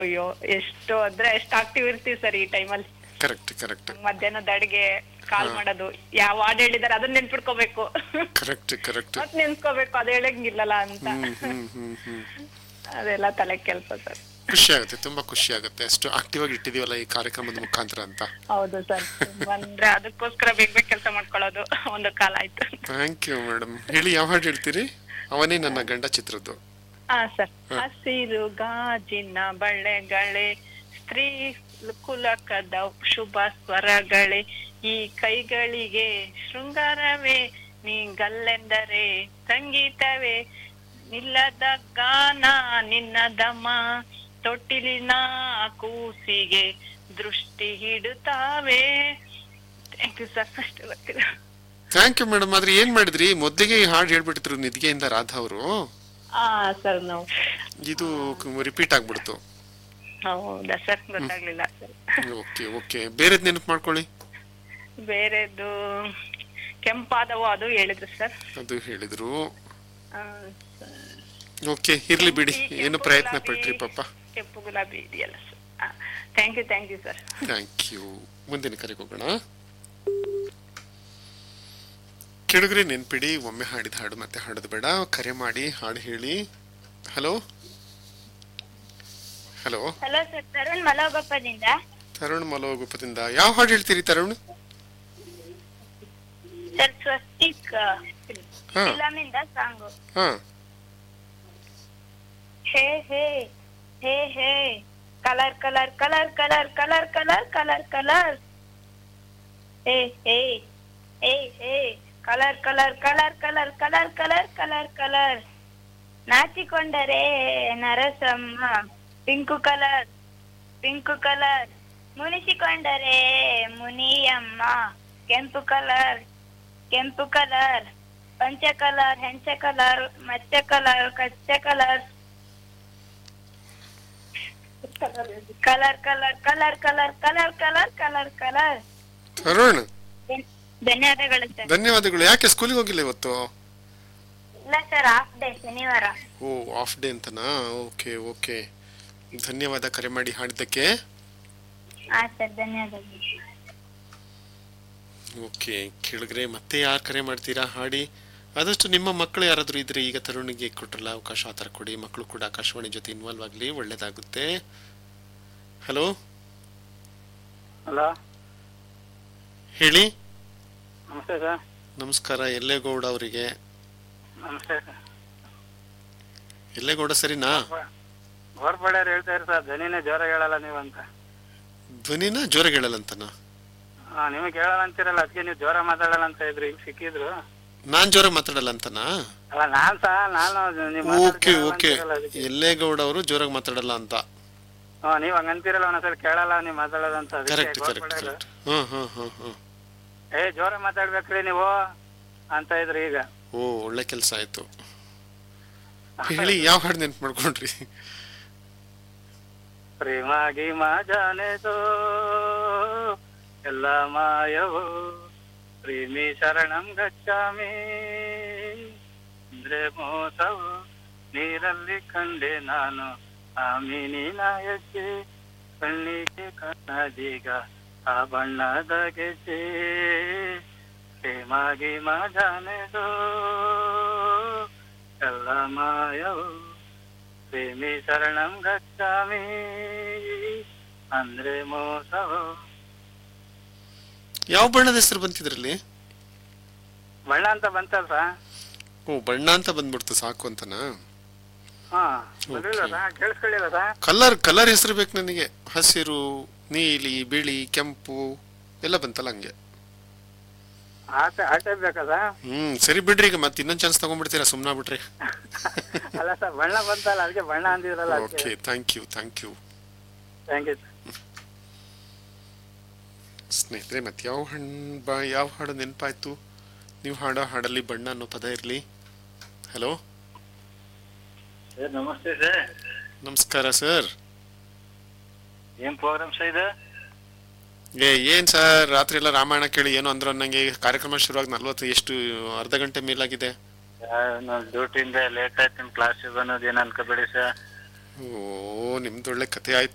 ಅಯ್ಯೋ ಎಷ್ಟು ಅಂದ್ರೆ ಎಷ್ಟು ಆಕ್ಟಿವ್ ಇರ್ತೀವಿ ಸರ್ ಈ ಟೈಮಲ್ಲಿ ಕರೆಕ್ಟ್ ಕರೆಕ್ಟ್ ಮಧ್ಯಾಹ್ನದ ಅಡಿಗೆ ಕಾಲ್ ಮಾಡೋದು ಯಾವ ಹಾಡ್ ಹೇಳಿದಾರೆ ಅದನ್ನ ನೆನ್ಪಿಡ್ಕೋಬೇಕು ಕರೆಕ್ಟ್ ಕರೆಕ್ಟ್ ಮತ್ ನೆನ್ಸ್ಕೋಬೇಕು ಅದು ಹೇಳಂಗಿಲ್ಲಲ್ಲ ಅಂತ ಹ್ಮ್ ಹ್ಮ್ ಹ್ಮ್ ಹ್ಮ್ ಅದೆಲ್ಲ ತಲೆ ಕೆಲ್ಸ ಸರ್ ಖುಷಿ ಆಗುತ್ತೆ ತುಂಬಾ ಖುಷಿ ಆಗುತ್ತೆ ಅಷ್ಟು ಆಕ್ಟಿವ್ ಆಗಿ ಇಟ್ಟಿದೀವಲ್ಲ ಈ ಕಾರ್ಯಕ್ರಮದ ಮುಖಾಂತರ ಅಂತ ಹೌದು ಸರ್ ಅಂದ್ರೆ ಅದಕ್ಕೋಸ್ಕರ ಬೇಗ ಬೇಗ ಕೆಲಸ ಮಾಡ್ಕೊಳ್ಳೋದು ಒಂದು ಕಾಲ ಆಯ್ತು ಥ್ಯಾಂಕ್ ಯು ಮೇಡಮ್ ಹೇಳಿ ಯಾವ ಹಾಡು ಹೇಳ್ತೀರಿ ಅವನೇ ನನ್ನ ಗಂಡ ಚಿತ್ರದ್ದು ಹಾ ಸರ್ ಹಸಿರು ಗಾಜಿನ ಬಳೆಗಳೇ ಸ್ತ್ರೀ ಕುಲಕದ ಶುಭ ಸ್ವರಗಳೇ ಈ ಕೈಗಳಿಗೆ ಶೃಂಗಾರವೇ ನೀ ಗಲ್ಲೆಂದರೆ ಸಂಗೀತವೇ ನಿಲ್ಲದ ಗಾನ ನಿನ್ನ ದಮ ತೊಟ್ಟಿಲಿನ ಕೂಸಿಗೆ ದೃಷ್ಟಿ ಹಿಡುತ್ತಾವೆ ಥ್ಯಾಂಕ್ ಯು ಸರ್ ಅಷ್ಟು ಗೊತ್ತಿಲ್ಲ ಥ್ಯಾಂಕ್ ಯು ಮೇಡಮ್ ಆದ್ರೆ ಏನ್ ಮಾಡಿದ್ರಿ ಮೊದಲಿಗೆ ಈ ಹಾಡು ಹೇಳ್ಬಿಟ್ಟಿದ್ರು ನಿದ್ಗೆಯಿಂದ ರಾಧಾ ಅವರು ಹಾ ಸರ್ ನಾವು ಇದು ರಿಪೀಟ್ ಆಗ್ಬಿಡ್ತು ಹೌದಾ ಸರ್ ಗೊತ್ತಾಗ್ಲಿಲ್ಲ ಸರ್ ಓಕೆ ಓಕೆ ಬೇರೆದ್ ನೆನಪು ಮಾಡ್ಕೊಳ್ಳಿ ಬೇರೆದು ಕೆಂಪಾದವು ಅದು ಹೇಳಿದ್ರು ಸರ್ ಅದು ಹೇಳಿದ್ರು ಆ, ಸ- ಓಕೆ ಇರ್ಲಿ ಬಿಡಿ ಕೆಂಪು ಏನು ಪ್ರಯತ್ನ ಗುಲಾಬಿ- ಪಟ್ರಿ ಪಾಪ ಕೆಂಪು ಗುಲಾಬಿ ಇದೆಯಲ್ಲ sir thank you thank you sir thank you ಮುಂದಿನ ಕರೆಗೆ ಹೋಗೋಣ ಕೆಳಗರೆ ನೆನ್ಪಿಡಿ ಒಮ್ಮೆ ಹಾಡಿದ ಹಾಡು ಮತ್ತೆ ಹಾಡೋದು ಬೇಡ ಕರೆ ಮಾಡಿ ಹಾಡು ಹೇಳಿ hello hello hello sir Tarun ಮಲೋಗಪ್ಪದಿಂದ ತರುಣ್ ಮಲೋಗುಪ್ಪದಿಂದ ಯಾವ ಹಾಡು ಹೇಳ್ತೀರಿ ತರುಣ್ ಸರ್ ಸ್ವಸ್ತಿಕ್ ಹಾ ಫಿಲಮಿಂದ ಸಾಂಗು ಹಾ hey hey hey hey colour colour colour colour colour colour colour colour hey hey hey hey colour colour colour colour colour colour colour colour ನಾಚಿಕೊಂಡರೆ Narasamma pink colour pink colour ಮುನಿಸಿಕೊಂಡರೆ ಮುನಿಯಮ್ಮ ಕೆಂಪು ಕಲರ್ ಕೆಂಪು colour ಪಂಚ colour ಹೆಂಚ colour ಮಚ್ಚ colour ಕಚ್ಚ colour colour colour colour colour colour colour colour colour Tarun ಧನ್ಯವಾದಗಳು sir ಧನ್ಯವಾದಗಳು ಯಾಕೆ ಸ್ಕೂಲಿಗೆ ಹೋಗಿಲ್ಲ ಇವತ್ತು ಇಲ್ಲ ಸರ್ ಹಾಫ್ ಡೇ ಶನಿವಾರ ಓ ಆಫ್ ಡೇ ಅಂತನಾ ಓಕೆ ಓಕೆ ಧನ್ಯವಾದ ಕರೆ ಮಾಡಿ ಹಾಡಿದ್ದಕ್ಕೆ ಹಾ ಸರ್ ಧನ್ಯವಾದಗಳು ಓಕೆ ಕೇಳಿದ್ರೆ ಮತ್ತೆ ಯಾರು ಕರೆ ಮಾಡ್ತೀರಾ ಹಾಡಿ ಆದಷ್ಟು ನಿಮ್ಮ ಮಕ್ಕಳು ಯಾರಾದರೂ ಇದ್ರೆ ಈಗ ತರುಣಿಗೆ ಕೊಟ್ರಲ್ಲ ಅವಕಾಶ ಆ ಥರ ಕೊಡಿ ಮಕ್ಕಳು ಕೂಡ ಆಕಾಶವಾಣಿ ಜೊತೆ ಇನ್ವಾಲ್ವ್ ಆಗಲಿ ಒಳ್ಳೇದಾಗುತ್ತೆ ಹಲೋ ಹಲೋ ಹೇಳಿ ನಮಸ್ತೆ ಸರ್ ನಮಸ್ಕಾರ ಎಲ್ಲೇಗೌಡ ಅವರಿಗೆ ನಮಸ್ತೆ ಸರ್ ಎಲ್ಲೇಗೌಡ ಸರಿನಾ ಗೋರ್ಪಡೆಯವ್ರು ಹೇಳ್ತಾ ಇರಿ ಸರ್ ಧ್ವನಿನೇ ಜೋರ ಹೇಳಲ್ಲ ನೀವು ಅಂತ ಧ್ವನಿನ ಜೋರಾಗಿ ಹೇಳಲ್ಲಂತನ ಹಾ ನಿಮಗೆ ಹೇಳಲ್ಲ ಅಂತೀರಲ್ಲ ಅದಕ್ಕೆ ನೀವು ಜೋರ ಮಾತಾಡಲ್ಲ ಅಂತ ಇದ್ರಿ ಈಗ ಸಿಕ್ಕಿದ್ರು ನಾನ್ ಜೋರಾಗಿ ಮಾತಾಡಲ್ಲ ಅಂತನಾ ಅಲ್ಲ ನಾನ್ ಸಹ ನಾನು ನೀವು ಓಕೆ ಓಕೆ ಎಲ್ಲೇಗೌಡ ಅವರು ಜೋರಾಗಿ ಮಾತಾಡಲ್ಲ ಅಂತ ಹಾ ನೀವ್ ಹಂಗಂತೀರಲ್ಲ ಒಂದೊಂದ್ಸಲ ಕೇಳಲ್ಲ ನೀವು ಮಾತಾಡೋದು ಅಂತ ಅದಕ್ಕೆ ಕರೆಕ್ಟ್ ಕರೆಕ್ಟ್ ಗೋರ್ಪಡೆಯವ್ರು, ಕರೆಕ್ಟ್ ಹ್ಮ್ ಹ್ಮ್ ಹ್ಮ್ ಹ್ಮ್ ಏ ಜೋರ ಮಾತಾಡ್ಬೇಕ್ರಿ ನೀವು ಅಂತ ಇದ್ರಿ ಈಗ ಓ ಒಳ್ಳೆ ಕೆಲಸ ಆಯ್ತು ಹೇಳಿ ಯಾವ ಹಾಡು ನೆನ್ಪು ಮಾಡ್ಕೊಂಡ್ರಿ ಪ್ರೇಮ ಗೀಮ ಜಾನೆದೋ ಎಲ್ಲ ಮಾಯವು ಪ್ರೇಮಿ ಶರಣಂ ಗಚ್ಚಾಮಿ ಅಂದ್ರೆ ಮೋಸವು ನೀರಲ್ಲಿ ಕಂಡೆ ನಾನು ಆಮಿನಿ ನಾಯಕ್ಕೆ ಕಣ್ಣಿಗೆ ಕಣ್ಣದೀಗ ಆ ಬಣ್ಣದ ಗೆಜ್ಜೆ ಪ್ರೇಮ ಗೀಮ ಜಾನೆದೋ ಎಲ್ಲ ಮಾಯವು ಪ್ರೇಮಿ ಶರಣಂ ಗಚ್ಚಾಮಿ ಅಂದ್ರೆ ಮೋಸವು ಯಾವ ಬಣ್ಣದ ಹೆಸರು ಬಂತಿದ್ರಲ್ಲಿ ಬಣ್ಣ ಅಂತ ಬಂತಲ್ಲ ಸರ್ ಓ ಬಣ್ಣ ಅಂತ ಬಂದ್ಬಿಡ್ತು ಸಾಕು ಅಂತನಾ ಹಾ ಬರ್ಲಿಲ್ಲ ಸರ್ ಕೇಳಿಸ್ಕೊಳ್ಳಿಲ್ಲ ಸರ್ ಕಲರ್ ಕಲರ್ ಹೆಸರು ಬೇಕು ನನಗೆ ಹಸಿರು ನೀಲಿ ಬಿಳಿ ಕೆಂಪು ಎಲ್ಲ ಬಂತಲ್ಲ ಹಂಗೆ ಆಟ ಆಟ ಬೇಕಾ ಸರ್ ಹ್ಮ್ ಸರಿ ಬಿಡ್ರಿ ಈಗ ಮತ್ತೆ ಇನ್ನೊಂದ್ ಚಾನ್ಸ್ ತಗೊಂಡ್ಬಿಡ್ತೀರಾ ಸುಮ್ನ ಬಿಟ್ರಿ ಅಲ್ಲ ಸರ್ ಬಣ್ಣ ಬಂತಲ್ಲ ಅದಕ್ಕೆ ಬಣ್ಣ ಅಂದಿದ್ರಲ್ಲ ಓಕೆ ಅದಕ್ಕೆ thank you thank you thank you ಸ್ನೇಹಿತರೆ ಮತ್ತೆ ಯಾವ ಹಣ್ಣು ಬಾ ಯಾವ ಹಾಡು ನೆನಪಾಯ್ತು ನೀವು ಹಾಡೋ ಹಾಡಲ್ಲಿ ಬಣ್ಣ ಅನ್ನೋ ಪದ ಇರಲಿ ಹಲೋ ಸರ್ ನಮಸ್ತೆ ಸರ್ ನಮಸ್ಕಾರ ಸರ್ ಏನ್ ಪ್ರೋಗ್ರಾಮ್ ಸರ್ ಇದು ಏ ಏನ್ ಸರ್ ರಾತ್ರಿ ಎಲ್ಲ ರಾಮಾಯಣ ಕೇಳಿ ಏನೋ ಅಂದ್ರು ಅನ್ನಂಗೆ ಕಾರ್ಯಕ್ರಮ ಶುರುವಾಗಿ ನಲ್ವತ್ತು ಎಷ್ಟು ಅರ್ಧ ಗಂಟೆ ಮೇಲಾಗಿದೆ ನಾನು ಡ್ಯೂಟಿಯಿಂದ ಲೇಟ್ ಆಯ್ತು ನಿಮ್ ಕ್ಲಾಸಿಗೆ ಅನ್ನೋದು ಏನ್ ಅನ್ಕೋಬೇಡಿ ಸರ್ ಓ ನಿಮ್ದು ಒಳ್ಳೆ ಕತೆ ಆಯ್ತು